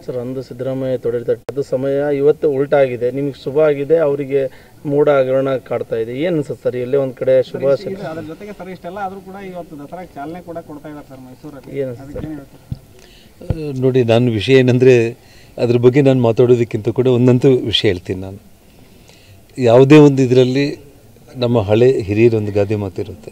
sir ಅಂದು ಸಿದ್ದರಾಮಯ್ಯ ತೊಡೆದ ಅದು ಸಮಯ ಇವತ್ತು ಉಲ್ಟಾಗಿದೆ ನಿಮ್ಗೆ ಶುಭ ಆಗಿದೆ ಅವರಿಗೆ ಮೂಢ ಹಗರಣ ಕಾಡ್ತಾ ಇದೆ ಏನು ಅನ್ಸುತ್ತೆ ಸರ್ ಎಲ್ಲೇ ಒಂದು ಕಡೆ ಶುಭ ಇದೆ, ಅದ್ರ ಜೊತೆಗೆ ಸರ್ ಇಷ್ಟೆಲ್ಲ ಆದ್ರೂ ಕೂಡ ಇವತ್ತು ದಸರಾಗೆ ಚಾಲನೆ ಕೂಡ ಕೊಡ್ತಾ ಇದ್ದಾರೆ ಸರ್ ಮೈಸೂರಲ್ಲಿ ಏನು ಅದಕ್ಕೆ ಏನ್ ಹೇಳ್ತಾರೆ ಅಹ್, ನೋಡಿ ನಾನು ವಿಷಯ ಏನಂದರೆ ಅದ್ರ ಬಗ್ಗೆ ನಾನು ಮಾತಾಡೋದಕ್ಕಿಂತ ಕೂಡ ಒಂದಂತೂ ವಿಷಯ ಹೇಳ್ತೀನಿ ನಾನು ಯಾವುದೇ ಒಂದು ಇದರಲ್ಲಿ ನಮ್ಮ ಹಳೆ ಹಿರಿಯರ ಒಂದು ಗಾದೆ ಮಾತಿರುತ್ತೆ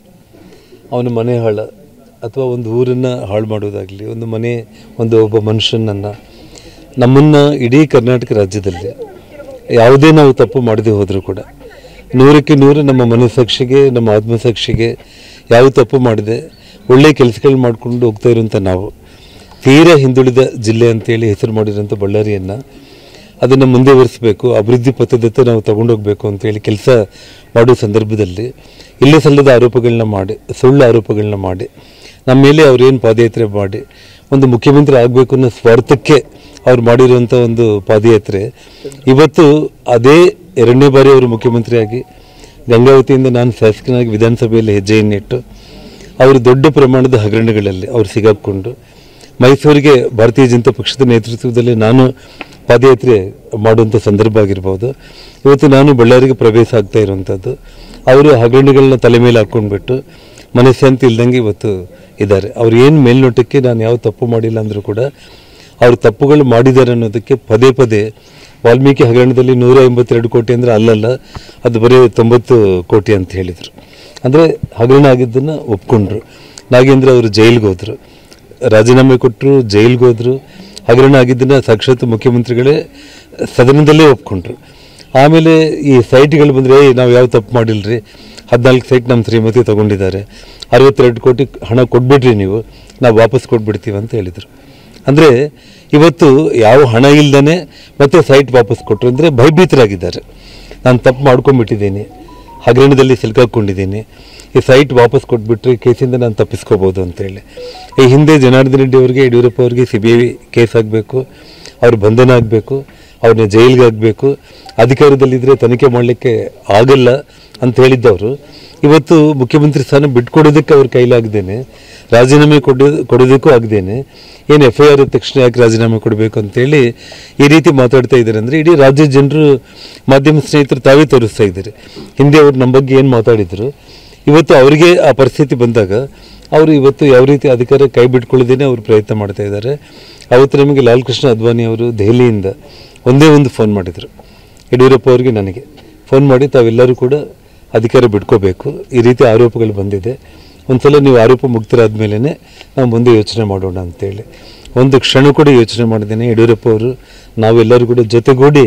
ಅವನ ಮನೆ ಹಾಳ ಅಥವಾ ಒಂದು ಊರನ್ನು ಹಾಳು ಮಾಡೋದಾಗಲಿ ಒಂದು ಮನೆ ಒಂದು ಒಬ್ಬ ಮನುಷ್ಯನನ್ನು ನಮ್ಮನ್ನು ಇಡೀ ಕರ್ನಾಟಕ ರಾಜ್ಯದಲ್ಲಿ ಯಾವುದೇ ನಾವು ತಪ್ಪು ಮಾಡದೆ ಹೋದರೂ ಕೂಡ ನೂರಕ್ಕೆ ನೂರು ನಮ್ಮ ಮನಸ್ಸಾಕ್ಷಿಗೆ ನಮ್ಮ ಆತ್ಮಸಾಕ್ಷಿಗೆ ಯಾವ ತಪ್ಪು ಮಾಡಿದೆ ಒಳ್ಳೆಯ ಕೆಲಸಗಳು ಮಾಡಿಕೊಂಡು ಹೋಗ್ತಾ ಇರುವಂಥ ನಾವು ತೀರಾ ಹಿಂದುಳಿದ ಜಿಲ್ಲೆ ಅಂತೇಳಿ ಹೆಸರು ಮಾಡಿರೋಂಥ ಬಳ್ಳಾರಿಯನ್ನು ಅದನ್ನು ಮುಂದುವರಿಸಬೇಕು ಅಭಿವೃದ್ಧಿ ಪಥದತ್ತ ನಾವು ತಗೊಂಡೋಗ್ಬೇಕು ಅಂತೇಳಿ ಕೆಲಸ ಮಾಡೋ ಸಂದರ್ಭದಲ್ಲಿ ಇಲ್ಲೇ ಸಲ್ಲದ ಆರೋಪಗಳನ್ನ ಮಾಡಿ ಸುಳ್ಳು ಆರೋಪಗಳನ್ನ ಮಾಡಿ ನಮ್ಮ ಮೇಲೆ ಅವ್ರೇನು ಪಾದಯಾತ್ರೆ ಮಾಡಿ ಒಂದು ಮುಖ್ಯಮಂತ್ರಿ ಆಗಬೇಕು ಅನ್ನೋ ಸ್ವಾರ್ಥಕ್ಕೆ ಅವ್ರು ಮಾಡಿರುವಂಥ ಒಂದು ಪಾದಯಾತ್ರೆ ಇವತ್ತು ಅದೇ ಎರಡನೇ ಬಾರಿ ಅವರು ಮುಖ್ಯಮಂತ್ರಿಯಾಗಿ ಗಂಗಾವತಿಯಿಂದ ನಾನು ಶಾಸಕನಾಗಿ ವಿಧಾನಸಭೆಯಲ್ಲಿ ಹೆಜ್ಜೆಯನ್ನಿಟ್ಟು ಅವರು ದೊಡ್ಡ ಪ್ರಮಾಣದ ಹಗರಣಗಳಲ್ಲಿ ಅವ್ರು ಸಿಗಾಕೊಂಡು ಮೈಸೂರಿಗೆ ಭಾರತೀಯ ಜನತಾ ಪಕ್ಷದ ನೇತೃತ್ವದಲ್ಲಿ ನಾನು ಪಾದಯಾತ್ರೆ ಮಾಡುವಂಥ ಸಂದರ್ಭ ಆಗಿರ್ಬೋದು ಇವತ್ತು ನಾನು ಬಳ್ಳಾರಿಗೆ ಪ್ರವೇಶ ಆಗ್ತಾ ಇರುವಂಥದ್ದು ಅವರು ಹಗರಣಗಳನ್ನ ತಲೆ ಮೇಲೆ ಹಾಕ್ಕೊಂಡ್ಬಿಟ್ಟು ಮನಸ್ಸಂತ ಇಲ್ದಂಗೆ ಇವತ್ತು ಇದ್ದಾರೆ ಅವ್ರು ಏನು ಮೇಲ್ನೋಟಕ್ಕೆ ನಾನು ಯಾವ ತಪ್ಪು ಮಾಡಿಲ್ಲ ಅಂದರೂ ಕೂಡ ಅವರು ತಪ್ಪುಗಳು ಮಾಡಿದ್ದಾರೆ ಅನ್ನೋದಕ್ಕೆ ಪದೇ ಪದೇ ವಾಲ್ಮೀಕಿ ಹಗರಣದಲ್ಲಿ ನೂರ ಎಂಬತ್ತೆರಡು ಕೋಟಿ ಅಂದರೆ ಅಲ್ಲಲ್ಲ ಅದು ಬರೀ ತೊಂಬತ್ತು ಕೋಟಿ ಅಂತ ಹೇಳಿದರು ಅಂದರೆ ಹಗರಣ ಆಗಿದ್ದನ್ನು ಒಪ್ಕೊಂಡ್ರು ನಾಗೇಂದ್ರ ಅವರು ಜೈಲಿಗೆ ಹೋದರು ರಾಜೀನಾಮೆ ಕೊಟ್ಟರು ಜೈಲಿಗೆ ಹೋದರು ಹಗರಣ ಆಗಿದ್ದನ್ನು ಸಾಕ್ಷಾತ್ ಮುಖ್ಯಮಂತ್ರಿಗಳೇ ಸದನದಲ್ಲೇ ಒಪ್ಕೊಂಡ್ರು ಆಮೇಲೆ ಈ ಸೈಟ್ಗಳು ಬಂದರೆ ನಾವು ಯಾವ ತಪ್ಪು ಮಾಡಿಲ್ರಿ ಹದಿನಾಲ್ಕು ಸೈಟ್ ನಮ್ಮ ಶ್ರೀಮತಿ ತಗೊಂಡಿದ್ದಾರೆ ಅರವತ್ತೆರಡು ಕೋಟಿ ಹಣ ಕೊಟ್ಬಿಡ್ರಿ ನೀವು ನಾವು ವಾಪಸ್ ಕೊಟ್ಬಿಡ್ತೀವಿ ಅಂತ ಹೇಳಿದರು ಅಂದರೆ ಇವತ್ತು ಯಾವ ಹಣ ಇಲ್ದೇ ಮತ್ತೆ ಸೈಟ್ ವಾಪಸ್ ಕೊಟ್ಟರು ಅಂದರೆ ಭಯಭೀತರಾಗಿದ್ದಾರೆ ನಾನು ತಪ್ಪು ಮಾಡ್ಕೊಂಡ್ಬಿಟ್ಟಿದ್ದೀನಿ ಹಗರಣದಲ್ಲಿ ಸಿಲ್ಕಾಕೊಂಡಿದ್ದೀನಿ ಈ ಸೈಟ್ ವಾಪಸ್ ಕೊಟ್ಬಿಟ್ರೆ ಈ ಕೇಸಿಂದ ನಾನು ತಪ್ಪಿಸ್ಕೋಬೋದು ಅಂತೇಳಿ ಈ ಹಿಂದೆ ಜನಾರ್ದನ್ ರೆಡ್ಡಿ ಅವರಿಗೆ ಯಡಿಯೂರಪ್ಪ ಅವರಿಗೆ ಸಿ ಬಿ ಐ ಕೇಸ್ ಆಗಬೇಕು ಅವ್ರು ಬಂಧನ ಆಗಬೇಕು ಅವ್ರನ್ನ ಜೈಲಿಗೆ ಆಗಬೇಕು ಅಧಿಕಾರದಲ್ಲಿದ್ದರೆ ತನಿಖೆ ಮಾಡಲಿಕ್ಕೆ ಆಗಲ್ಲ ಅಂತ ಹೇಳಿದ್ದವರು ಇವತ್ತು ಮುಖ್ಯಮಂತ್ರಿ ಸ್ಥಾನ ಬಿಟ್ಕೊಡೋದಕ್ಕೆ ಅವ್ರ ಕೈಲಾಗ್ದೇನೆ ರಾಜೀನಾಮೆ ಕೊಡೋ ಕೊಡೋದಕ್ಕೂ ಆಗದೇನೆ ಏನು ಎಫ್ ಐ ಆರ್ ತಕ್ಷಣ ಯಾಕೆ ರಾಜೀನಾಮೆ ಕೊಡಬೇಕು ಅಂತೇಳಿ ಈ ರೀತಿ ಮಾತಾಡ್ತಾ ಇದ್ದಾರೆ ಅಂದರೆ ಇಡೀ ರಾಜ್ಯದ ಜನರು ಮಾಧ್ಯಮ ಸ್ನೇಹಿತರು ತಾವೇ ತೋರಿಸ್ತಾ ಇದ್ದಾರೆ ಹಿಂದೆ ಅವ್ರು ನಮ್ಮ ಬಗ್ಗೆ ಏನು ಮಾತಾಡಿದರು ಇವತ್ತು ಅವರಿಗೆ ಆ ಪರಿಸ್ಥಿತಿ ಬಂದಾಗ ಅವರು ಇವತ್ತು ಯಾವ ರೀತಿ ಅಧಿಕಾರ ಕೈ ಬಿಟ್ಕೊಳ್ಳದೇನೆ ಅವರು ಪ್ರಯತ್ನ ಮಾಡ್ತಾ ಇದ್ದಾರೆ ಅವತ್ತು ನಮಗೆ ಲಾಲ್ ಕೃಷ್ಣ ಅದ್ವಾನಿ ಅವರು ದೆಹಲಿಯಿಂದ ಒಂದೇ ಒಂದು ಫೋನ್ ಮಾಡಿದರು ಯಡಿಯೂರಪ್ಪ ಅವರಿಗೆ ನನಗೆ ಫೋನ್ ಮಾಡಿ ತಾವೆಲ್ಲರೂ ಕೂಡ ಅಧಿಕಾರ ಬಿಟ್ಕೋಬೇಕು ಈ ರೀತಿ ಆರೋಪಗಳು ಬಂದಿದೆ ಒಂದ್ಸಲ ನೀವು ಆರೋಪ ಮುಕ್ತರಾದ ಮೇಲೇ ನಾವು ಮುಂದೆ ಯೋಚನೆ ಮಾಡೋಣ ಅಂತೇಳಿ ಒಂದು ಕ್ಷಣ ಕೂಡ ಯೋಚನೆ ಮಾಡಿದ್ದೇನೆ ಯಡಿಯೂರಪ್ಪ ಅವರು ನಾವೆಲ್ಲರೂ ಕೂಡ ಜೊತೆಗೂಡಿ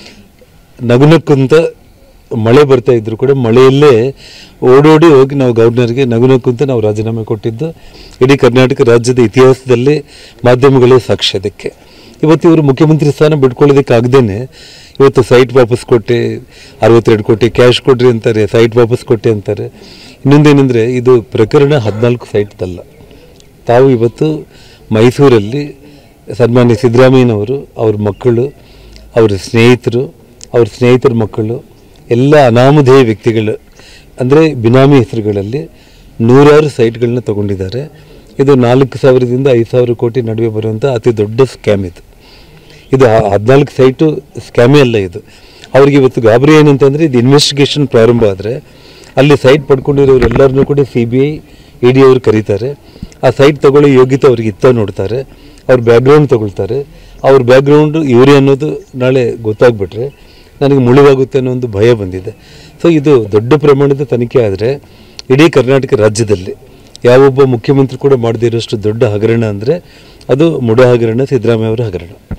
ನಗುನಕ್ಕಂತ ಮಳೆ ಬರ್ತಾ ಇದ್ರು ಕೂಡ ಮಳೆಯಲ್ಲೇ ಓಡೋಡಿ ಹೋಗಿ ನಾವು ಗವರ್ನರ್ಗೆ ನಗುನಕ್ಕಂತ ನಾವು ರಾಜೀನಾಮೆ ಕೊಟ್ಟಿದ್ದು ಇಡೀ ಕರ್ನಾಟಕ ರಾಜ್ಯದ ಇತಿಹಾಸದಲ್ಲಿ ಮಾಧ್ಯಮಗಳೇ ಸಾಕ್ಷಿ ಅದಕ್ಕೆ ಇವತ್ತು ಇವರು ಮುಖ್ಯಮಂತ್ರಿ ಸ್ಥಾನ ಬಿಟ್ಕೊಳ್ಳೋದಕ್ಕೆ ಆಗದೇನೆ ಇವತ್ತು ಸೈಟ್ ವಾಪಸ್ ಕೊಟ್ಟೆ ಅರವತ್ತೆರಡು ಕೋಟಿ ಕ್ಯಾಶ್ ಕೊಡ್ರಿ ಅಂತಾರೆ ಸೈಟ್ ವಾಪಸ್ ಕೊಟ್ಟೆ ಅಂತಾರೆ ಇನ್ನೊಂದೇನೆಂದರೆ ಇದು ಪ್ರಕರಣ ಹದಿನಾಲ್ಕು ಸೈಟ್ದಲ್ಲ ತಾವು ಇವತ್ತು ಮೈಸೂರಲ್ಲಿ ಸನ್ಮಾನ್ಯ ಸಿದ್ದರಾಮಯ್ಯನವರು ಅವ್ರ ಮಕ್ಕಳು ಅವ್ರ ಸ್ನೇಹಿತರು ಅವ್ರ ಸ್ನೇಹಿತರ ಮಕ್ಕಳು ಎಲ್ಲ ಅನಾಮಧೇಯ ವ್ಯಕ್ತಿಗಳು ಅಂದರೆ ಬಿನಾಮಿ ಹೆಸರುಗಳಲ್ಲಿ ನೂರಾರು ಸೈಟ್ಗಳನ್ನ ತಗೊಂಡಿದ್ದಾರೆ ಇದು ನಾಲ್ಕು ಸಾವಿರದಿಂದ ಐದು ಸಾವಿರ ಕೋಟಿ ನಡುವೆ ಬರುವಂಥ ಅತಿ ದೊಡ್ಡ ಸ್ಕ್ಯಾಮ್ ಇದು ಇದು ಹದಿನಾಲ್ಕು ಸೈಟು ಸ್ಕ್ಯಾಮೇ ಅಲ್ಲ ಇದು ಅವ್ರಿಗೆ ಇವತ್ತು ಗಾಬರಿ ಏನಂತಂದರೆ ಇದು ಇನ್ವೆಸ್ಟಿಗೇಷನ್ ಪ್ರಾರಂಭ ಆದರೆ ಅಲ್ಲಿ ಸೈಟ್ ಪಡ್ಕೊಂಡಿರೋರು ಎಲ್ಲರನ್ನೂ ಕೂಡ C B I E D ಅವರು ಕರೀತಾರೆ ಆ ಸೈಟ್ ತಗೊಳ್ಳೋ ಯೋಗ್ಯತೆ ಅವ್ರಿಗೆ ಇತ್ತ ನೋಡ್ತಾರೆ ಅವ್ರ ಬ್ಯಾಕ್ಗ್ರೌಂಡ್ ತಗೊಳ್ತಾರೆ ಅವ್ರ ಬ್ಯಾಕ್ಗ್ರೌಂಡು ಇವರೇ ಅನ್ನೋದು ನಾಳೆ ಗೊತ್ತಾಗ್ಬಿಟ್ರೆ ನನಗೆ ಮುಳುವಾಗುತ್ತೆ ಅನ್ನೋ ಒಂದು ಭಯ ಬಂದಿದೆ ಸೊ ಇದು ದೊಡ್ಡ ಪ್ರಮಾಣದ ತನಿಖೆ ಆದರೆ ಇಡೀ ಕರ್ನಾಟಕ ರಾಜ್ಯದಲ್ಲಿ ಯಾವೊಬ್ಬ ಮುಖ್ಯಮಂತ್ರಿ ಕೂಡ ಮಾಡದೇ ಇರೋಷ್ಟು ದೊಡ್ಡ ಹಗರಣ ಅಂದರೆ ಅದು ಮುಡ ಹಗರಣ ಸಿದ್ದರಾಮಯ್ಯ ಅವರ ಹಗರಣ